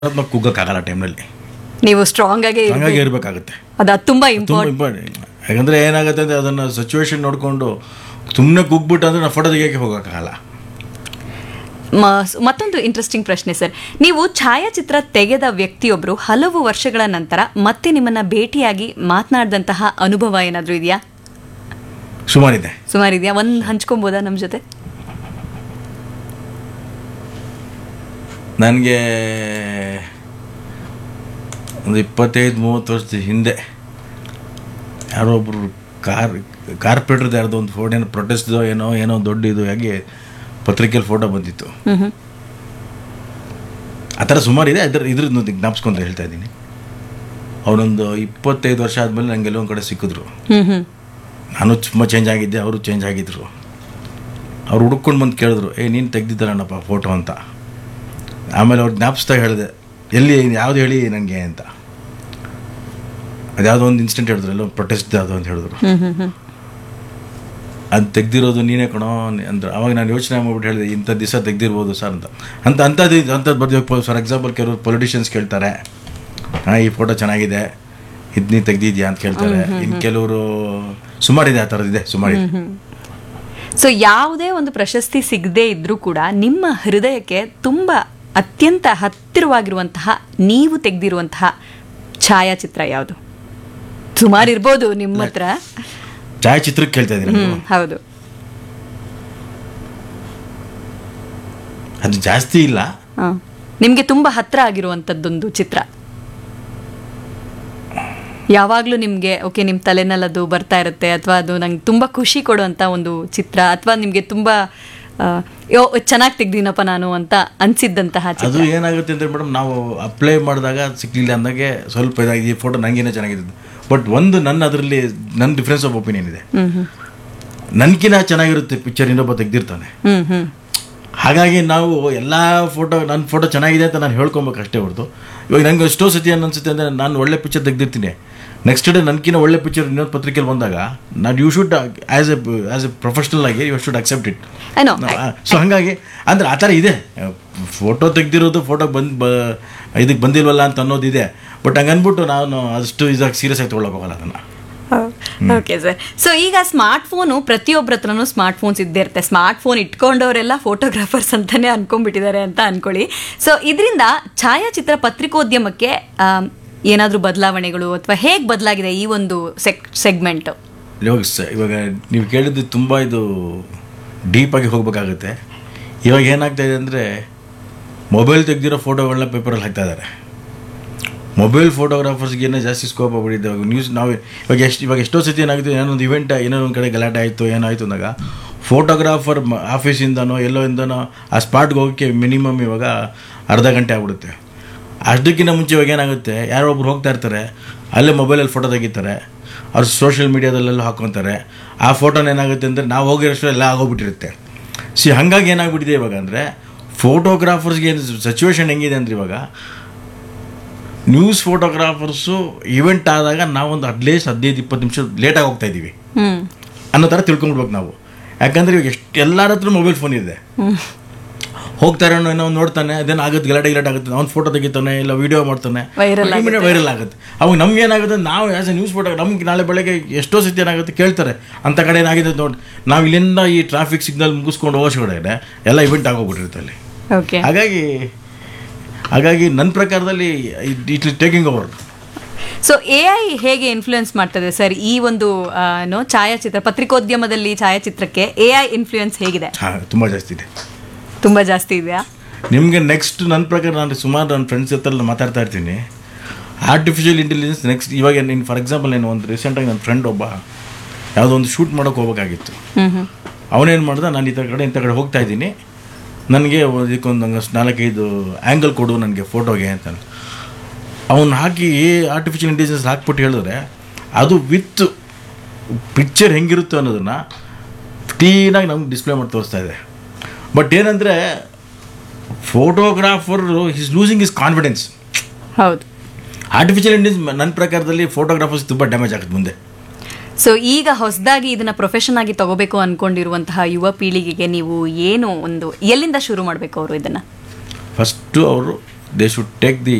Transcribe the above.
ನಾವು ಕುಗ್ಗಕ್ಕಾಗಲ್ಲ ಟೈಮ್ನಲ್ಲಿ ನೀವು ಸ್ಟ್ರಾಂಗ್ ಆಗಿ ಹಂಗಾಗಿ ಇರಬೇಕಾಗುತ್ತೆ ಅದು ತುಂಬಾ ತುಂಬ ಇಂಪಾರ್ಟೆಂಟ್ ಇಂಪಾರ್ಟೆಂಟ್ ಯಾಕಂದರೆ ಏನಾಗುತ್ತೆ ಅಂದರೆ ಅದನ್ನು ಸಿಚುವೇಶನ್ ನೋಡಿಕೊಂಡು ಸುಮ್ಮನೆ ಕುಗ್ಬಿಟ್ಟು ಅಂದರೆ ನಾವು ಫೋಟೋ ತೆಗಿಯೋಕ್ಕೆ ಹೋಗೋಕ್ಕಾಗಲ್ಲ ಮತ್ತೊಂದು ಇಂಟ್ರೆಸ್ಟಿಂಗ್ ಪ್ರಶ್ನೆ ಸರ್ ನೀವು ಛಾಯಾಚಿತ್ರ ತೆಗೆದ ವ್ಯಕ್ತಿಯೊಬ್ರು ಹಲವು ವರ್ಷಗಳ ನಂತರ ಮತ್ತೆ ನಿಮ್ಮನ್ನ ಭೇಟಿಯಾಗಿ ಮಾತನಾಡಿದಂತಹ ಅನುಭವ ಏನಾದ್ರೂ ಇದೆಯಾ ಸುಮಾರಿದೆ ಸುಮಾರು ಇದೆಯಾ ಒಂದ್ ಹಂಚ್ಕೊಬೋದಾ ನಮ್ಮ ಜೊತೆ ನನಗೆ ಒಂದು ಇಪ್ಪತ್ತೈದು ಮೂವತ್ತು ವರ್ಷದ ಹಿಂದೆ ಯಾರೋ ಒಬ್ಬರು ಕಾರ್ ಕಾರ್ಪೊರೇಟ್ರದ್ದು ಯಾರ್ದೋ ಒಂದು ಫೋಟೋ ಏನೋ ಪ್ರೊಟೆಸ್ಟ್ದೋ ಏನೋ ಏನೋ ದೊಡ್ಡ ಇದು ಹಾಗೆ ಪತ್ರಿಕೆಯಲ್ಲಿ ಫೋಟೋ ಬಂದಿತ್ತು ಹ್ಮ್ ಹ್ಮ್ ಆ ಥರ ಸುಮಾರಿದೆ ಅದ್ರ ಇದ್ರದ್ದು ಜ್ಞಾಪಿಸ್ಕೊಂಡ್ರೆ ಹೇಳ್ತಾ ಇದ್ದೀನಿ ಅವನೊಂದು ಇಪ್ಪತ್ತೈದು ವರ್ಷ ಆದಮೇಲೆ ನನಗೆ ಎಲ್ಲೊಂದು ಕಡೆ ಸಿಕ್ಕಿದ್ರು ಹ್ಮ್ ಹ್ಮ್ ನಾನು ತುಂಬ ಚೇಂಜ್ ಆಗಿದ್ದೆ ಅವರು ಚೇಂಜ್ ಆಗಿದ್ರು ಅವ್ರು ಹುಡುಕೊಂಡು ಬಂದು ಕೇಳಿದ್ರು ಏ ನೀನು ತೆಗ್ದಿದ್ದಾರಣ್ಣಪ್ಪ ಫೋಟೋ ಅಂತ ಆಮೇಲೆ ಅವ್ರು ಜ್ಞಾಪಿಸ್ತಾ ಹೇಳಿದೆ ಎಲ್ಲಿ ಯಾವ್ದು ಹೇಳಿ ನನಗೆ ಅಂತ ಅದ್ಯಾವುದೋ ಒಂದು ಇನ್ಸಿಡೆಂಟ್ ಹೇಳಿದ್ರು ಎಲ್ಲೋ ಪ್ರೊಟೆಸ್ಟ್ ಯಾವುದೋ ಅಂತ ಹೇಳಿದ್ರು ಹ್ಮ್ ಹ್ಮ್ ಹ್ಮ್ ಅದು ತೆಗ್ದಿರೋದು ನೀನೇ ಕಣೋ ಅಂದ್ರೆ ಅವಾಗ ನಾನು ಯೋಚನೆ ಮಾಡ್ಬಿಟ್ಟು ಹೇಳಿದೆ ಇಂಥ ದಿವಸ ತೆಗ್ದಿರ್ಬೋದು ಸರ್ ಅಂತ ಅಂತ ಅಂಥದ್ದು ಅಂಥದ್ದು ಬರ್ದು ಫಾರ್ ಎಕ್ಸಾಂಪಲ್ ಕೆಲವರು ಪೊಲಿಟಿಷಿಯನ್ಸ್ ಕೇಳ್ತಾರೆ ಹಾಂ ಈ ಫೋಟೋ ಚೆನ್ನಾಗಿದೆ ಇದು ನೀ ತೆಗ್ದಿದ್ಯಾ ಅಂತ ಕೇಳ್ತಾರೆ ಇನ್ನು ಕೆಲವರು ಸುಮಾರಿದೆ ಆ ಥರದ್ದಿದೆ ಸುಮಾರಿದೆ ಸೊ ಯಾವುದೇ ಒಂದು ಪ್ರಶಸ್ತಿ ಸಿಗದೇ ಇದ್ರೂ ಕೂಡ ನಿಮ್ಮ ಹೃದಯಕ್ಕೆ ತುಂಬಾ ಅತ್ಯಂತ ಹತ್ತಿರವಾಗಿರುವಂತಹ ನೀವು ತೆಗೆದಿರುವಂತಹ ಛಾಯಾಚಿತ್ರ ಯಾವುದು ಸುಮಾರು ಇರ್ಬೋದು ನಿಮ್ಮ ಹತ್ರ ಛಾಯಾಚಿತ್ರಕ್ಕೆ ಕೇಳ್ತಾ ಇದ್ದೀನಿ ಹ್ಮ್ ಹೌದು ಅದು ಜಾಸ್ತಿ ಇಲ್ಲ ಹ. ನಿಮ್ಗೆ ತುಂಬಾ ಹತ್ರ ಆಗಿರುವಂತದ್ದೊಂದು ಚಿತ್ರ ಯಾವಾಗ್ಲೂ ನಿಮ್ಗೆ ಓಕೆ ನಿಮ್ ತಲೆನಲ್ಲಿ ಅದು ಬರ್ತಾ ಇರುತ್ತೆ ಅಥವಾ ಅದು ನಂಗೆ ತುಂಬಾ ಖುಷಿ ಕೊಡುವಂತ ಒಂದು ಚಿತ್ರ ಅಥವಾ ನಿಮ್ಗೆ ತುಂಬಾ ಆ, ಯೋ ಚೆನ್ನಾಗಿ ತೆಗ್ದಿನಪ್ಪ ನಾನು ಅಂತ ಅನ್ಸಿದ್ದಂತಹ ಚಿತ್ರ ಅದು ಏನಾಗುತ್ತೆ ಅಂದರೆ ಮೇಡಮ್ ನಾವು ಅಪ್ಲೈ ಮಾಡಿದಾಗ ಅದು ಸಿಗ್ಲಿಲ್ಲ ಅಂದಾಗೆ ಸ್ವಲ್ಪ ಇದಾಗಿ ಈ ಫೋಟೋ ನನಗೇನೆ ಚೆನ್ನಾಗಿದೆ ಬಟ್ ಒಂದು ನನ್ನ ಅದರಲ್ಲಿ ನನ್ನ ಡಿಫ್ರೆನ್ಸ್ ಆಫ್ ಒಪಿನಿಯನ್ ಇದೆ ಹ್ಮ್ ಹ್ಮ್ ನನ್ಕಿನ ಚೆನ್ನಾಗಿರುತ್ತೆ ಪಿಕ್ಚರ್ ಇನ್ನೊಬ್ಬ ತೆಗ್ದಿರ್ತಾನೆ ಹ್ಮ್ ಹ್ಮ್ ಹಾಗಾಗಿ ನಾವು ಎಲ್ಲ ಫೋಟೋ ನನ್ನ ಫೋಟೋ ಚೆನ್ನಾಗಿದೆ ಅಂತ ನಾನು ಹೇಳ್ಕೊಬೇಕು ಅಷ್ಟೇ ಹೊರತು ಇವಾಗ ನಂಗೆ ಎಷ್ಟೋ ಸತಿ ಏನು ಅನ್ಸುತ್ತೆ ಅಂದರೆ ನಾನು ಒಳ್ಳೆ ಪಿಕ್ಚರ್ ತೆಗ್ದಿರ್ತೀನಿ ನೆಕ್ಸ್ಟ್ ಡೇ ನನಗಿನ ಒಳ್ಳೆ ಪಿಕ್ಚರ್ ಇನ್ನೊಂದು ಪತ್ರಿಕೆಯಲ್ಲಿ ಬಂದಾಗ ನಾನು you should as a as a professional ಆಗಿ you should accept it I know so ಹಾಗಾಗಿ ಅಂದ್ರೆ ಆ ಥರ ಇದೆ ಫೋಟೋ ತೆಗ್ದಿರೋದು ಫೋಟೋ ಬಂದು ಬ ಇದಕ್ಕೆ ಬಂದಿಲ್ವಲ್ಲ ಅಂತ ಅನ್ನೋದಿದೆ ಬಟ್ ಹಂಗೆ ಅಂದ್ಬಿಟ್ಟು ನಾನು ಅಷ್ಟು ಇದಾಗಿ ಸೀರಿಯಸ್ ಆಗಿ ತೊಗೊಳಕ್ಕೆ ಹೋಗಲ್ಲ ಅದನ್ನು ಓಕೆ ಸರ್ ಸೊ ಈಗ ಸ್ಮಾರ್ಟ್ ಫೋನು ಪ್ರತಿಯೊಬ್ಬರ ಹತ್ರನೂ ಸ್ಮಾರ್ಟ್ ಫೋನ್ಸ್ ಇದ್ದೇ ಇರುತ್ತೆ ಸ್ಮಾರ್ಟ್ ಫೋನ್ ಇಟ್ಕೊಂಡವರೆಲ್ಲ ಫೋಟೋಗ್ರಾಫರ್ಸ್ ಅಂತಾನೆ ಅನ್ಕೊಂಡ್ಬಿಟ್ಟಿದ್ದಾರೆ ಅಂತ ಅನ್ಕೊಳ್ಳಿ ಸೊ ಇದರಿಂದ ಛಾಯಾಚಿತ್ರ ಪತ್ರಿಕೋದ್ಯಮಕ್ಕೆ ಆಮ್, ಏನಾದ್ರೂ ಬದಲಾವಣೆಗಳು ಅಥವಾ ಹೇಗೆ ಬದಲಾಗಿದೆ ಈ ಒಂದು ಸೆಕ್ ಸೆಗ್ಮೆಂಟ್ ಇವಾಗ ಸ ಇವಾಗ ನೀವು ಕೇಳಿದ್ದು ತುಂಬ ಇದು ಡೀಪಾಗಿ ಹೋಗಬೇಕಾಗುತ್ತೆ ಇವಾಗ ಏನಾಗ್ತಾ ಇದೆ ಅಂದರೆ ಮೊಬೈಲ್ ತೆಗ್ದಿರೋ ಫೋಟೋಗಳನ್ನ ಪೇಪರಲ್ಲಿ ಹಾಕ್ತಾ ಇದ್ದಾರೆ ಮೊಬೈಲ್ ಫೋಟೋಗ್ರಾಫರ್ಸ್ಗೇನೆ ಜಾಸ್ತಿ ಸ್ಕೋಪ್ ಆಗ್ಬಿಟ್ಟಿದೆ ಇವಾಗ ನ್ಯೂಸ್ ನಾವು ಇವಾಗ ಎಷ್ಟು ಇವಾಗ ಎಷ್ಟೋ ಸತಿ ಏನಾಗುತ್ತೆ ಏನೋ ಒಂದು ಇವೆಂಟ್ ಏನೋ ಒಂದು ಕಡೆ ಗಲಾಟೆ ಆಯಿತು ಏನಾಯಿತು ಅಂದಾಗ ಫೋಟೋಗ್ರಾಫರ್ ಆಫೀಸಿಂದನೋ ಎಲ್ಲೋ ಇಂದನೋ ಆ ಸ್ಪಾಟ್ಗೆ ಹೋಗೋಕ್ಕೆ ಮಿನಿಮಮ್ ಇವಾಗ ಅರ್ಧ ಗಂಟೆ ಆಗ್ಬಿಡುತ್ತೆ ಅಷ್ಟಕ್ಕಿಂತ ಮುಂಚೆ ಇವಾಗ ಏನಾಗುತ್ತೆ ಯಾರೋ ಒಬ್ರು ಹೋಗ್ತಾ ಇರ್ತಾರೆ ಅಲ್ಲೇ ಮೊಬೈಲಲ್ಲಿ ಫೋಟೋ ತೆಗಿತಾರೆ ಅವ್ರು ಸೋಷಿಯಲ್ ಮೀಡಿಯಾದಲ್ಲೆಲ್ಲ ಹಾಕ್ಕೊತಾರೆ ಆ ಫೋಟೋನ ಏನಾಗುತ್ತೆ ಅಂದರೆ ನಾವು ಹೋಗಿರೋಷ್ಟು ಎಲ್ಲ ಆಗೋಗ್ಬಿಟ್ಟಿರುತ್ತೆ ಸಿ ಹಾಗಾಗಿ ಏನಾಗ್ಬಿಟ್ಟಿದೆ ಇವಾಗ ಅಂದರೆ ಫೋಟೋಗ್ರಾಫರ್ಸ್ಗೆ ಏನು ಸಿಚುವೇಶನ್ ಹೆಂಗಿದೆ ಅಂದರೆ ಇವಾಗ ನ್ಯೂಸ್ ಫೋಟೋಗ್ರಾಫರ್ಸು ಇವೆಂಟ್ ಆದಾಗ ನಾವೊಂದು ಅಟ್ಲೀಸ್ಟ್ ಹದಿನೈದು ಇಪ್ಪತ್ತು ನಿಮಿಷ ಲೇಟಾಗಿ ಹೋಗ್ತಾ ಇದ್ದೀವಿ ಹ್ಮ್ ಅನ್ನೋ ಥರ ತಿಳ್ಕೊಂಡ್ಬಿಡ್ಬೇಕು ನಾವು ಯಾಕಂದ್ರೆ ಇವಾಗ ಎಷ್ಟು ಎಲ್ಲರ ಹತ್ರ ಮೊಬೈಲ್ ಫೋನ್ ಇದೆ ಹೋಗ್ತಾರೆ ಏನೋ ಒಂದು ನೋಡ್ತಾನೆ ಅದೇನು ಆಗುತ್ತೆ ಗಲಾಟೆ ಗಲಾಟೆ ಆಗುತ್ತೆ ಅವ್ನು ಫೋಟೋ ತೆಗಿತಾನೆ ಇಲ್ಲ ವಿಡಿಯೋ ಮಾಡ್ತಾನೆ Viral ಆಗುತ್ತೆ. ವೈರಲ್ ಆಗುತ್ತೆ ಅವಾಗ ನಮ್ಗೆ ಏನಾಗುತ್ತೆ ನಾವು ಆ್ಯಸ್ ಎ ನ್ಯೂಸ್ ಫೋಟೋ ನಮ್ಗೆ ನಾಳೆ ಬೆಳಗ್ಗೆ ಎಷ್ಟೋ ಸತಿ ಏನಾಗುತ್ತೆ ಕೇಳ್ತಾರೆ ಅಂತ ಕಡೆ ಏನಾಗಿದೆ ನೋಡಿ ನಾವು ಇಲ್ಲಿಂದ ಈ ಟ್ರಾಫಿಕ್ ಸಿಗ್ನಲ್ ಮುಗಿಸ್ಕೊಂಡು ಹೋಗೋಷ್ಟೊಳಗಡೆ ಎಲ್ಲ ಇವೆಂಟ್ ಆಗೋಗ್ಬಿಟ್ಟಿರುತ್ತೆ ಅಲ್ಲಿ ಓಕೆ ಹಾಗಾಗಿ ಹಾಗಾಗಿ ನನ್ನ ಪ್ರಕಾರದಲ್ಲಿ it is taking over so A I ಹೇಗೆ ಇನ್ಫ್ಲುಯೆನ್ಸ್ ಮಾಡ್ತದೆ ಸರ್ ಈ ಒಂದು ಆ, ಏನೋ ಛಾಯಾಚಿತ್ರ ಪತ್ರಿಕೋದ್ಯಮದಲ್ಲಿ ಛಾಯಾಚಿತ್ರಕ್ಕೆ ಎ ಐ ಇನ್ಫ್ಲುಯೆನ್ಸ್ ಹೇಗಿದೆ ಹಾಂ ತುಂಬ ಜಾಸ್ತಿ ಇದೆ ತುಂಬಾ ಜಾಸ್ತಿ ಇದೆಯಾ ನಿಮಗೆ ನೆಕ್ಸ್ಟ್ ನನ್ನ ಪ್ರಕಾರ ನಾನು ಸುಮಾರು ನನ್ನ ಫ್ರೆಂಡ್ಸ್ ಹತ್ರ ಎಲ್ಲ ಮಾತಾಡ್ತಾ ಇರ್ತೀನಿ ಆರ್ಟಿಫಿಷಿಯಲ್ ಇಂಟೆಲಿಜೆನ್ಸ್ ನೆಕ್ಸ್ಟ್ ಇವಾಗ ನೀನು ಫಾರ್ ಎಕ್ಸಾಂಪಲ್ నేను ಒಂದು ರೀಸೆಂಟಾಗಿ ನನ್ನ ಫ್ರೆಂಡ್ ಒಬ್ಬ ಯಾವುದೋ ಒಂದು ಶೂಟ್ ಮಾಡೋಕೆ ಹೋಗ್ಬೇಕಾಗಿತ್ತು ಹ್ಮ್ ಹ್ಮ್ ಅವನೇನು ಮಾಡ್ದ ನಾನು ಈ ಕಡೆ ಇಂಥ ಕಡೆ ಹೋಗ್ತಾ ಇದ್ದೀನಿ ನನಗೆ ಇದಕ್ಕೊಂದು ಹಂಗೆ ನಾಲ್ಕೈದು ಆ್ಯಂಗಲ್ ಕೊಡು ನನಗೆ ಫೋಟೋಗೆ ಅಂತ ಅವನು ಹಾಕಿ ಆರ್ಟಿಫಿಷಿಯಲ್ ಇಂಟೆಲಿಜೆನ್ಸ್ ಹಾಕ್ಬಿಟ್ಟು ಹೇಳಿದ್ರೆ ಅದು ವಿತ್ ಪಿಕ್ಚರ್ ಹೆಂಗಿರುತ್ತೆ ಅನ್ನೋದನ್ನು ಕ್ಲೀನಾಗಿ ನಮ್ಗೆ ಡಿಸ್ಪ್ಲೇ ಮಾಡಿ ತೋರಿಸ್ತಾ ಇದೆ ಬಟ್ ಏನಂದರೆ photographer is losing his confidence ಹೌದು ಆರ್ಟಿಫಿಷಿಯಲ್ ಇಂಟೆಲಿಜೆನ್ಸ್ ನನ್ನ ಪ್ರಕಾರದಲ್ಲಿ ಫೋಟೋಗ್ರಾಫರ್ಸ್ ತುಂಬ ಡ್ಯಾಮೇಜ್ ಆಗುತ್ತೆ ಮುಂದೆ ಸೊ ಈಗ ಹೊಸದಾಗಿ ಇದನ್ನ ಪ್ರೊಫೆಷನ್ ಆಗಿ ತಗೋಬೇಕು ಅನ್ಕೊಂಡಿರುವಂತಹ ಯುವ ಪೀಳಿಗೆಗೆ ನೀವು ಏನು ಒಂದು ಎಲ್ಲಿಂದ ಶುರು ಮಾಡಬೇಕು ಅವರು ಇದನ್ನ ಫಸ್ಟು ಅವರು ದೇ ಶುಡ್ ಟೇಕ್ ದಿ